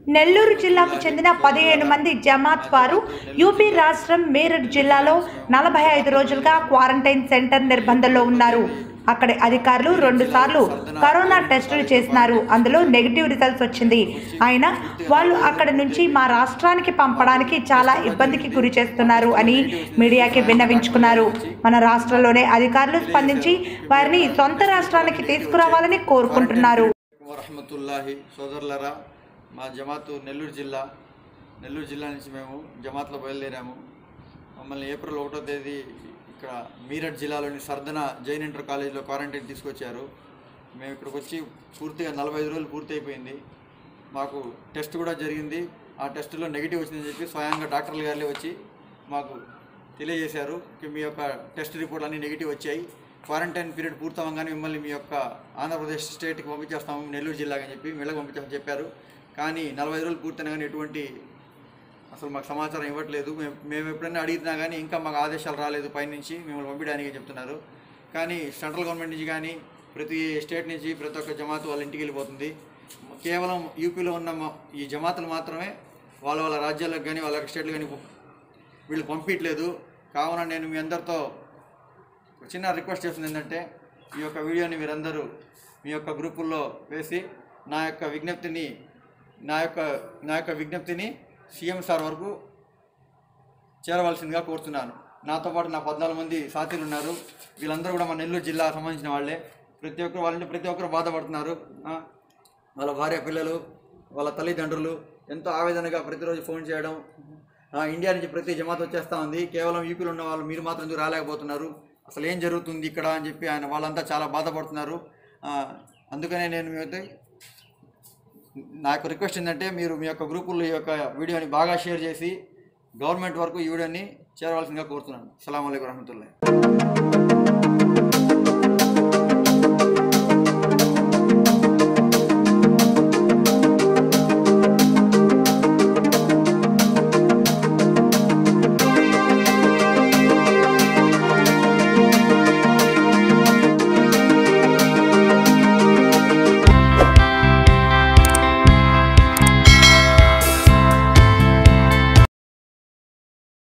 నెల్లూరు జిల్లాకు చెందిన పదిహేను మంది జమాత్ వారు యూపీ రాష్ట్రం మీరట్ జిల్లాలో నలభై ఐదు రోజులుగా క్వారంటైన్ సెంటర్ నిర్బంధంలో ఉన్నారు అక్కడి అధికారులు రెండు సార్లు కరోనా టెస్టులు చేసినారు అందులో నెగిటివ్ రిజల్ట్స్ వచ్చింది అయినా వాళ్ళు అక్కడి నుంచి మా రాష్ట్రానికి పంపడానికి చాలా ఇబ్బందికి గురి చేస్తున్నారు అని మీడియాకి విన్నవించుకున్నారు మన రాష్ట్రంలోనే అధికారులు స్పందించి వారిని సొంత రాష్ట్రానికి తీసుకురావాలని కోరుకుంటున్నారు వరహమతుల్లాహి సోదరులరా మా జమాతు నెల్లూరు జిల్లా నెల్లూరు జిల్లా నుంచి మేము జమాత్లో బయలుదేరాము మమ్మల్ని ఏప్రిల్ ఒకటో తేదీ ఇక్కడ మీరట్ జిల్లాలోని సర్దన జైన్ ఇంటర్ కాలేజీలో క్వారంటైన్ తీసుకొచ్చారు మేము ఇక్కడికి వచ్చి పూర్తిగా నలభై ఐదు రోజులు పూర్తి అయిపోయింది మాకు టెస్ట్ కూడా జరిగింది ఆ టెస్టులో నెగిటివ్ వచ్చిందని చెప్పి స్వయంగా డాక్టర్లు గారులే వచ్చి మాకు తెలియజేశారు ఇక మీ యొక్క టెస్ట్ రిపోర్ట్లు అన్నీ నెగిటివ్ వచ్చాయి క్వారంటైన్ పీరియడ్ పూర్తవగానే మిమ్మల్ని మీ యొక్క ఆంధ్రప్రదేశ్ స్టేట్కి పంపించేస్తాము నెల్లూరు జిల్లాకి అని చెప్పి మెళ్ళకి పంపించామని చెప్పారు కానీ నలభై ఐదు రోజులు పూర్తయినా కానీ ఎటువంటి అసలు మాకు సమాచారం ఇవ్వట్లేదు మేము మేము ఎప్పుడైనా అడిగినా కానీ ఇంకా మాకు ఆదేశాలు రాలేదు పైనుంచి మిమ్మల్ని పంపించడానికి చెప్తున్నారు కానీ సెంట్రల్ గవర్నమెంట్ నుంచి కానీ ప్రతి స్టేట్ నుంచి ప్రతి ఒక్క జమాత్ వాళ్ళ ఇంటికి వెళ్ళిపోతుంది కేవలం యూపీలో ఉన్న మా- ఈ జమాతులు మాత్రమే వాళ్ళ వాళ్ళ రాజ్యాలకు కానీ వాళ్ళ స్టేట్లు కానీ వీళ్ళు పంపించట్లేదు కావున నేను మీ అందరితో ఒక చిన్న రిక్వెస్ట్ చేస్తుంది ఏంటంటే ఈ యొక్క వీడియోని మీరందరూ మీ యొక్క గ్రూపుల్లో వేసి నా యొక్క విజ్ఞప్తిని నా యొక్క నా యొక్క విజ్ఞప్తిని సీఎం సార్ వరకు చేరవలసిందిగా కోరుతున్నాను నాతో పాటు నా పద్నాలుగు మంది సాథీలు ఉన్నారు వీళ్ళందరూ కూడా మన నెల్లూరు జిల్లా సంబంధించిన వాళ్ళే ప్రతి ఒక్కరు వాళ్ళని ప్రతి ఒక్కరు బాధపడుతున్నారు ఆ, వాళ్ళ భార్య పిల్లలు వాళ్ళ తల్లిదండ్రులు ఎంతో ఆవేదనగా ప్రతిరోజు ఫోన్ చేయడం ఆ, ఇండియా నుంచి ప్రతి జమాత్ వచ్చేస్తూ ఉంది కేవలం యూపీలో ఉన్న వాళ్ళు మీరు మాత్రం ఎందుకు రాలేకపోతున్నారు అసలు ఏం జరుగుతుంది ఇక్కడ అని చెప్పి ఆయన వాళ్ళంతా చాలా బాధపడుతున్నారు ఆ, అందుకనే నేను మీతో నా యొక్క రిక్వెస్ట్ ఏంటంటే మీరు మీ యొక్క గ్రూపుల్లో ఈ యొక్క వీడియోని బాగా షేర్ చేసి గవర్నమెంట్ వరకు ఈ వీడియోని చేరవలసిందిగా కోరుతున్నాను అస్సలం అయికు రహమతుల్లా